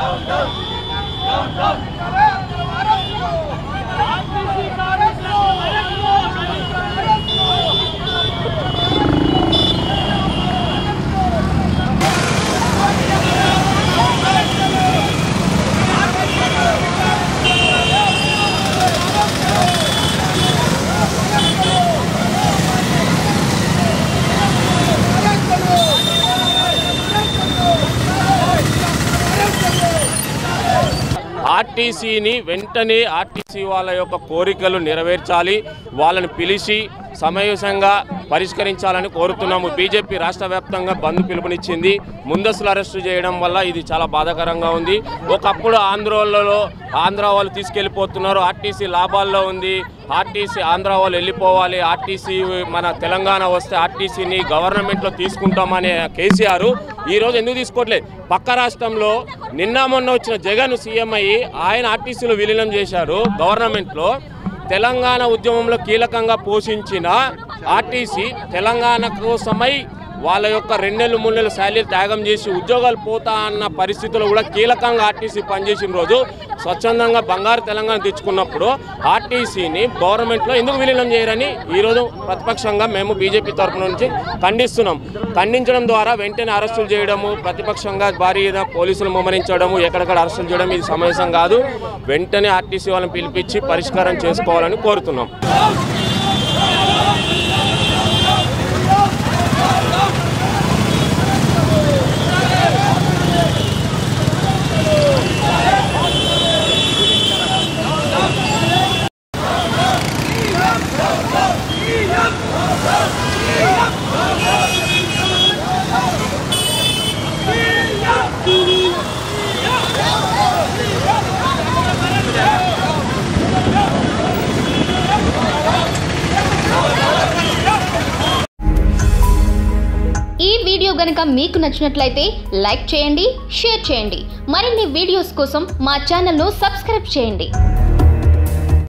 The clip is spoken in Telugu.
ఆర్టీసీని వెంటనే ఆర్టీసీ వాళ్ళ యొక్క కోరికలు నెరవేర్చాలి వాళ్ళని పిలిచి సమావేశంగా పరిష్కరించాలని కోరుతున్నాము బీజేపీ రాష్ట్ర వ్యాప్తంగా బంద్ పిలుపునిచ్చింది ముందస్తులు అరెస్టు చేయడం వల్ల ఇది చాలా బాధాకరంగా ఉంది ఒకప్పుడు ఆంధ్రోలలో ఆంధ్ర వాళ్ళు తీసుకెళ్ళిపోతున్నారు ఆర్టీసీ లాభాల్లో ఉంది ఆర్టీసీ ఆంధ్ర వాళ్ళు వెళ్ళిపోవాలి ఆర్టీసీ మన తెలంగాణ వస్తే ఆర్టీసీని గవర్నమెంట్లో తీసుకుంటామనే కేసీఆర్ ఈరోజు ఎందుకు తీసుకోవట్లేదు పక్క రాష్ట్రంలో నిన్న మొన్న వచ్చిన జగన్ సీఎం అయ్యి ఆయన ఆర్టీసీలో విలీనం చేశారు గవర్నమెంట్లో తెలంగాణ ఉద్యమంలో కీలకంగా పోషించిన ఆర్టీసీ తెలంగాణ కోసమై వాళ్ళ యొక్క రెండేళ్ళు మూడు నెలలు శాలరీ త్యాగం చేసి ఉద్యోగాలు పోతా అన్న పరిస్థితుల్లో కూడా కీలకంగా ఆర్టీసీ పనిచేసిన రోజు స్వచ్ఛందంగా బంగారు తెలంగాణ తెచ్చుకున్నప్పుడు ఆర్టీసీని గవర్నమెంట్లో ఎందుకు విలీనం చేయరని ఈరోజు ప్రతిపక్షంగా మేము బీజేపీ తరఫున నుంచి ఖండిస్తున్నాం ఖండించడం ద్వారా వెంటనే అరెస్టులు చేయడము ప్రతిపక్షంగా భారీగా పోలీసులు ముమ్మరించడము ఎక్కడెక్కడ అరెస్టులు చేయడం ఇది సమావేశం కాదు వెంటనే ఆర్టీసీ వాళ్ళని పిలిపించి పరిష్కారం చేసుకోవాలని కోరుతున్నాం ఈ వీడియో గనుక మీకు నచ్చినట్లయితే లైక్ చేయండి షేర్ చేయండి మరిన్ని వీడియోస్ కోసం మా ఛానల్ను సబ్స్క్రైబ్ చేయండి